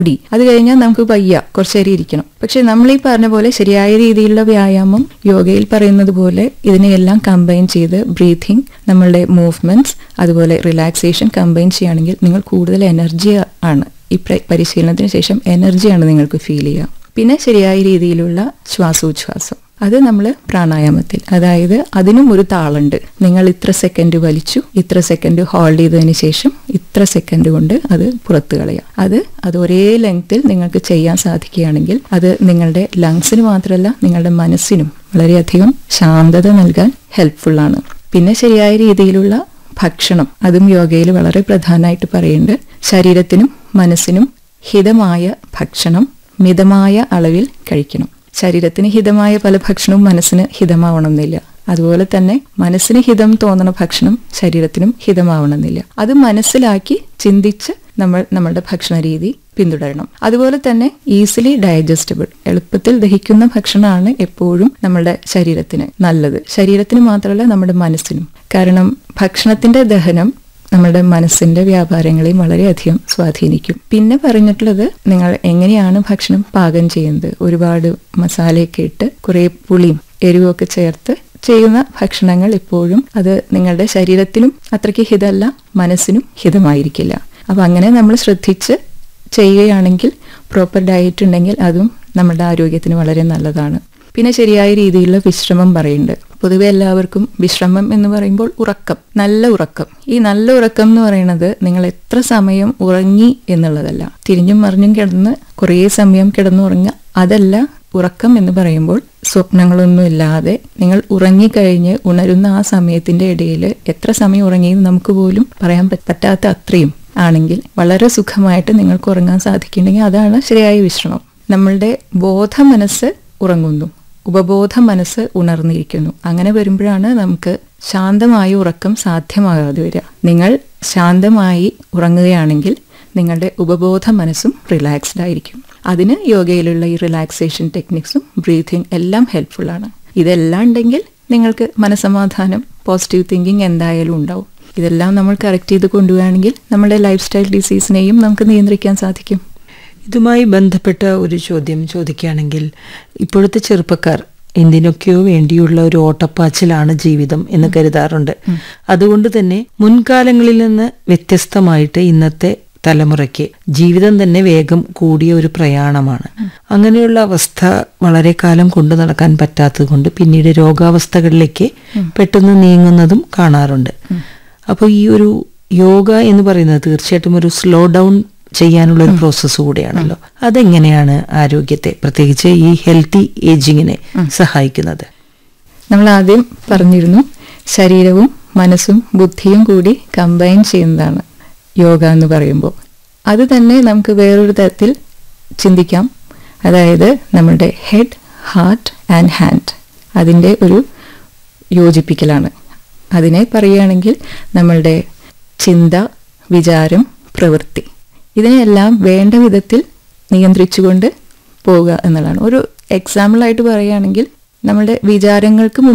D അത് കഴിഞ്ഞാൽ നമുക്ക് വയ്യ കുറച്ച് നേരം ഇരിക്കണം പക്ഷെ നമ്മൾ ഈ പറഞ്ഞ പോലെ ശരിയായ രീതിയിലുള്ള വ്യായാമം യോഗയിൽ പറയുന്നത് പോലെ ഇതിനെയെല്ലാം കമ്പൈൻ ചെയ്ത് ബ്രീതിങ് നമ്മളുടെ മൂവ്മെന്റ്സ് അതുപോലെ റിലാക്സേഷൻ കമ്പൈൻ ചെയ്യുകയാണെങ്കിൽ നിങ്ങൾ കൂടുതൽ എനർജി ആണ് ഈ പ്ര- പരിശീലനത്തിന് ശേഷം എനർജിയാണ് നിങ്ങൾക്ക് ഫീൽ ചെയ്യുക പിന്നെ ശരിയായ രീതിയിലുള്ള ശ്വാസോച്ഛ്വാസം അത് നമ്മൾ പ്രാണായാമത്തിൽ അതായത് അതിനും ഒരു താളുണ്ട് നിങ്ങൾ ഇത്ര സെക്കൻഡ് വലിച്ചു ഇത്ര സെക്കൻഡ് ഹോൾഡ് ചെയ്തതിന് ശേഷം ഇത്ര സെക്കൻഡ് കൊണ്ട് അത് പുറത്തു കളയാം അത് അത് ഒരേ ലെങ്ത്തിൽ നിങ്ങൾക്ക് ചെയ്യാൻ സാധിക്കുകയാണെങ്കിൽ അത് നിങ്ങളുടെ ലങ്സിന് മാത്രമല്ല നിങ്ങളുടെ മനസ്സിനും വളരെയധികം ശാന്തത നൽകാൻ ഹെൽപ്ഫുൾ ആണ് പിന്നെ ശരിയായ രീതിയിലുള്ള ഭക്ഷണം അതും യോഗയിൽ വളരെ പ്രധാനമായിട്ട് പറയുന്നുണ്ട് ശരീരത്തിനും മനസ്സിനും ഹിതമായ ഭക്ഷണം മിതമായ അളവിൽ കഴിക്കണം ശരീരത്തിന് ഹിതമായ പല ഭക്ഷണവും മനസ്സിന് ഹിതമാവണമെന്നില്ല അതുപോലെ തന്നെ മനസ്സിന് ഹിതം തോന്നുന്ന ഭക്ഷണം ശരീരത്തിനും ഹിതമാവണമെന്നില്ല അത് മനസ്സിലാക്കി ചിന്തിച്ച് നമ്മൾ നമ്മുടെ ഭക്ഷണ രീതി പിന്തുടരണം അതുപോലെ തന്നെ ഈസിലി ഡൈജസ്റ്റബിൾ എളുപ്പത്തിൽ ദഹിക്കുന്ന ഭക്ഷണമാണ് എപ്പോഴും നമ്മുടെ ശരീരത്തിന് നല്ലത് ശരീരത്തിന് മാത്രമല്ല നമ്മുടെ മനസ്സിനും കാരണം ഭക്ഷണത്തിന്റെ ദഹനം നമ്മുടെ മനസ്സിന്റെ വ്യാപാരങ്ങളെയും വളരെയധികം സ്വാധീനിക്കും പിന്നെ പറഞ്ഞിട്ടുള്ളത് നിങ്ങൾ എങ്ങനെയാണ് ഭക്ഷണം പാകം ചെയ്യുന്നത് ഒരുപാട് മസാലയൊക്കെ ഇട്ട് കുറെ പുളിയും എരിവൊക്കെ ചേർത്ത് ചെയ്യുന്ന ഭക്ഷണങ്ങൾ എപ്പോഴും അത് നിങ്ങളുടെ ശരീരത്തിനും അത്രയ്ക്ക് ഹിതമല്ല മനസ്സിനും ഹിതമായിരിക്കില്ല അപ്പൊ അങ്ങനെ നമ്മൾ ശ്രദ്ധിച്ച് ചെയ്യുകയാണെങ്കിൽ പ്രോപ്പർ ഡയറ്റ് ഉണ്ടെങ്കിൽ അതും നമ്മുടെ ആരോഗ്യത്തിന് വളരെ നല്ലതാണ് പിന്നെ ശരിയായ രീതിയിലുള്ള വിശ്രമം പറയുന്നുണ്ട് പൊതുവെ എല്ലാവർക്കും വിശ്രമം എന്ന് പറയുമ്പോൾ ഉറക്കം നല്ല ഉറക്കം ഈ നല്ല ഉറക്കം എന്ന് പറയുന്നത് നിങ്ങൾ എത്ര സമയം ഉറങ്ങി എന്നുള്ളതല്ല തിരിഞ്ഞും മറിഞ്ഞും കിടന്ന് കുറേ സമയം കിടന്നുറങ്ങുക അതല്ല ഉറക്കം എന്ന് പറയുമ്പോൾ സ്വപ്നങ്ങളൊന്നും ഇല്ലാതെ നിങ്ങൾ ഉറങ്ങിക്കഴിഞ്ഞ് ഉണരുന്ന ആ സമയത്തിന്റെ ഇടയിൽ എത്ര സമയം ഉറങ്ങിയെന്ന് നമുക്ക് പോലും പറയാൻ പറ്റ- പറ്റാത്ത അത്രയും ആണെങ്കിൽ വളരെ സുഖമായിട്ട് നിങ്ങൾക്ക് ഉറങ്ങാൻ സാധിക്കുന്നുണ്ടെങ്കിൽ അതാണ് ശരിയായ വിശ്രമം നമ്മളുടെ ബോധ മനസ്സ് ഉറങ്ങുന്നു ഉപബോധ മനസ്സ് ഉണർന്നിരിക്കുന്നു അങ്ങനെ വരുമ്പോഴാണ് നമുക്ക് ശാന്തമായ ഉറക്കം സാധ്യമാകാതെ വരിക നിങ്ങൾ ശാന്തമായി ഉറങ്ങുകയാണെങ്കിൽ നിങ്ങളുടെ ഉപബോധ മനസ്സും റിലാക്സ്ഡ് ആയിരിക്കും അതിന് യോഗയിലുള്ള ഈ റിലാക്സേഷൻ ടെക്നിക്സും ബ്രീതിങ് എല്ലാം ഹെൽപ്ഫുൾ ആണ് ഇതെല്ലാം ഉണ്ടെങ്കിൽ നിങ്ങൾക്ക് മനസമാധാനം പോസിറ്റീവ് തിങ്കിങ് എന്തായാലും ഉണ്ടാവും ഇതെല്ലാം നമ്മൾ കറക്റ്റ് ചെയ്ത് കൊണ്ടുപോവുകയാണെങ്കിൽ നമ്മുടെ ലൈഫ് സ്റ്റൈൽ ഡിസീസിനെയും നമുക്ക് നിയന്ത്രിക്കാൻ സാധിക്കും ഇതുമായി ബന്ധപ്പെട്ട ഒരു ചോദ്യം ചോദിക്കുകയാണെങ്കിൽ ഇപ്പോഴത്തെ ചെറുപ്പക്കാർ എന്തിനൊക്കെയോ വേണ്ടിയുള്ള ഒരു ഓട്ടപ്പാച്ചിലാണ് ജീവിതം എന്ന് കരുതാറുണ്ട് അതുകൊണ്ട് തന്നെ മുൻകാലങ്ങളിൽ നിന്ന് വ്യത്യസ്തമായിട്ട് ഇന്നത്തെ തലമുറയ്ക്ക് ജീവിതം തന്നെ വേഗം കൂടിയ ഒരു പ്രയാണമാണ് അങ്ങനെയുള്ള അവസ്ഥ വളരെ കാലം കൊണ്ടു നടക്കാൻ പറ്റാത്തത് കൊണ്ട് പിന്നീട് രോഗാവസ്ഥകളിലേക്ക് പെട്ടെന്ന് നീങ്ങുന്നതും കാണാറുണ്ട് അപ്പോൾ ഈ ഒരു യോഗ എന്ന് പറയുന്നത് തീർച്ചയായിട്ടും ഒരു സ്ലോ ഡൗൺ ചെയ്യാനുള്ള ഒരു പ്രോസസ്സ് കൂടെയാണല്ലോ അതെങ്ങനെയാണ് ആരോഗ്യത്തെ പ്രത്യേകിച്ച് ഈ ഹെൽത്തി ഏജിങ്ങിനെ സഹായിക്കുന്നത് നമ്മൾ ആദ്യം പറഞ്ഞിരുന്നു ശരീരവും മനസ്സും ബുദ്ധിയും കൂടി കമ്പൈൻ ചെയ്യുന്നതാണ് യോഗ എന്ന് പറയുമ്പോൾ അത് തന്നെ നമുക്ക് വേറൊരു തരത്തിൽ ചിന്തിക്കാം അതായത് നമ്മുടെ ഹെഡ് ഹാർട്ട് ആൻഡ് ഹാൻഡ് അതിൻ്റെ ഒരു യോജിപ്പിക്കലാണ് അതിനെ പറയുകയാണെങ്കിൽ നമ്മളുടെ ചിന്ത വിചാരം പ്രവൃത്തി ഇതിനെല്ലാം വേണ്ട വിധത്തിൽ നിയന്ത്രിച്ചുകൊണ്ട് പോവുക എന്നുള്ളതാണ് ഒരു എക്സാമ്പിളായിട്ട് പറയുകയാണെങ്കിൽ നമ്മുടെ വിചാരങ്ങൾക്ക്